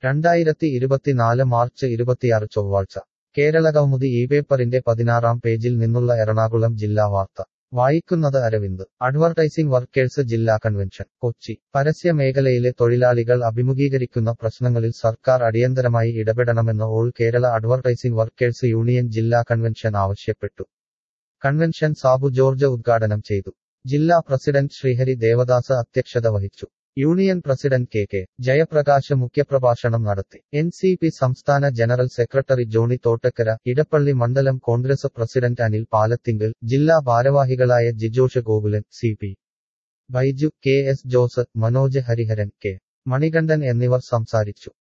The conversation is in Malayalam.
രണ്ടായിരത്തി ഇരുപത്തിനാല് മാർച്ച് ഇരുപത്തിയാറ് ചൊവ്വാഴ്ച കേരള കൗമുദി ഈ പേപ്പറിന്റെ പതിനാറാം പേജിൽ നിന്നുള്ള എറണാകുളം ജില്ലാ വാർത്ത വായിക്കുന്നത് അരവിന്ദ് അഡ്വർടൈസിംഗ് വർക്കേഴ്സ് ജില്ലാ കൺവെൻഷൻ കൊച്ചി പരസ്യ മേഖലയിലെ തൊഴിലാളികൾ അഭിമുഖീകരിക്കുന്ന പ്രശ്നങ്ങളിൽ സർക്കാർ അടിയന്തരമായി ഇടപെടണമെന്ന് All Kerala Advertising Workers Union ജില്ലാ കൺവെൻഷൻ ആവശ്യപ്പെട്ടു കൺവെൻഷൻ സാബു ജോർജ് ഉദ്ഘാടനം ചെയ്തു ജില്ലാ പ്രസിഡന്റ് ശ്രീഹരി ദേവദാസ് അധ്യക്ഷത വഹിച്ചു union president K K Jayaprakash മുഖ്യപ്രഭാഷണം നടത്തി എൻ സി പി സംസ്ഥാന ജനറൽ സെക്രട്ടറി ജോണി തോട്ടക്കര ഇടപ്പള്ളി മണ്ഡലം കോൺഗ്രസ് പ്രസിഡന്റ് അനിൽ പാലത്തിങ്കൽ ജില്ലാ ഭാരവാഹികളായ Jijosh Gokulan C P Baiju K S Jose Manoj Hariharan K Manikandan എന്നിവർ സംസാരിച്ചു